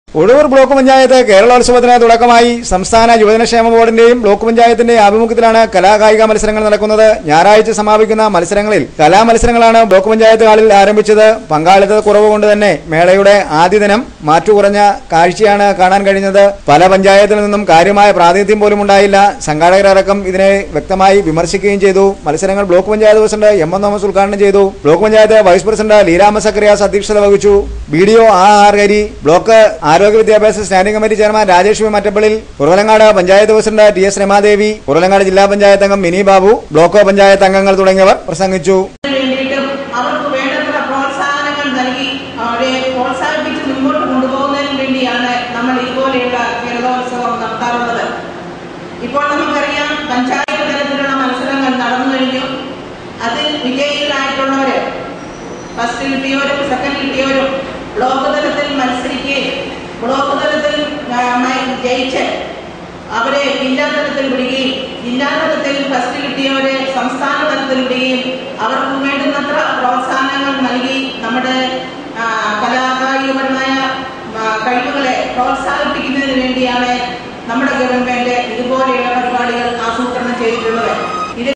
Ozhur block panchayat കേരളോത്സവത്തിന് തുടക്കമായി സംസ്ഥാന യുവജനക്ഷേമ ബോർഡിന്റെയും block പഞ്ചായത്തിന്റെയും ആഭിമുഖ്യത്തിലാണ് കലാകായിക മത്സരങ്ങൾ നടക്കുന്നത് ഞായറാഴ്ച സമാപിക്കുന്ന മത്സരങ്ങളിൽ കലാമത്സരങ്ങളാണ് ബ്ലോക്ക് പഞ്ചായത്ത് ഹാളിൽ ആരംഭിച്ചത് പങ്കാളിത്ത കുറവ് കൊണ്ട് തന്നെ മേളയുടെ ആദ്യ ദിനം മാറ്റു കുറഞ്ഞ കാഴ്ചയാണ് കാണാൻ കഴിഞ്ഞത് പല പഞ്ചായത്തിൽ നിന്നും കാര്യമായ പ്രാതിനിധ്യം പോലും ഉണ്ടായില്ല സംഘാടകരടക്കം ഇതിനെ വ്യക്തമായി വിമർശിക്കുകയും ചെയ്തു മത്സരങ്ങൾ block panchayat president M N Thomas ഉദ്ഘാടനം ചെയ്തു block panchayat vice president Leelamma Zacharias അധ്യക്ഷത വഹിച്ചു B D O R Hari block ആരോഗ്യ വിദ്യാഭ്യാസ standing committee chairman Rajesh V Mattappallil Kuravilangad panchayat president T S Ramadevi Kuravilangad ജില്ലാ പഞ്ചായത്ത് അംഗം മിനി ബാബു ബ്ലോക്ക് പഞ്ചായത്ത് അംഗങ്ങൾ തുടങ്ങിയവർ പ്രസംഗിച്ചു വേണ്ടിയിട്ടും അവർക്ക് വേണ്ടത്ര പ്രോത്സാഹനങ്ങൾ നൽകി അവരെ പ്രോത്സാഹിപ്പിച്ച് മുൻപോട്ട് കൊണ്ടുപോകുന്നതിന് വേണ്ടിയാണ് നമ്മൾ ഇതുപോലെയുള്ള കേരളോത്സവം നടത്താറുള്ളത് ഇപ്പോൾ നമുക്കറിയാം പഞ്ചായത്ത് തലത്തിലുള്ള മത്സരങ്ങൾ നടന്നു കഴിഞ്ഞു അതിൽ വിജയികളായിട്ടുള്ളവര് ഫസ്റ്റ് കിട്ടിയവരും സെക്കൻഡ് കിട്ടിയവരും ബ്ലോക്ക് തലത്തിൽ മത്സരിക്കുകയും ബ്ലോക്ക് തലത്തിൽ ആ, മ- ജയിച്ച് അവരെ ജില്ലാ തലത്തിൽ വിടുകയും ജില്ലാ തലത്തിൽ ഫസ്റ്റ് കിട്ടിയവരെ സംസ്ഥാന തലത്തിൽ വിടുകയും അവർക്ക് വേണ്ടുന്നത്ര പ്രോത്സാഹനങ്ങൾ നൽകി നമ്മുടെ ആ, കലാകായികപരമായ ആ, കഴിവുകളെ പ്രോത്സാഹിപ്പിക്കുന്നതിന് വേണ്ടിയാണ് നമ്മുടെ ഗവൺമെന്റ് ഇതുപോലെയുള്ള പരിപാടികൾ ആസൂത്രണം ചെയ്തിട്ടുള്ളത്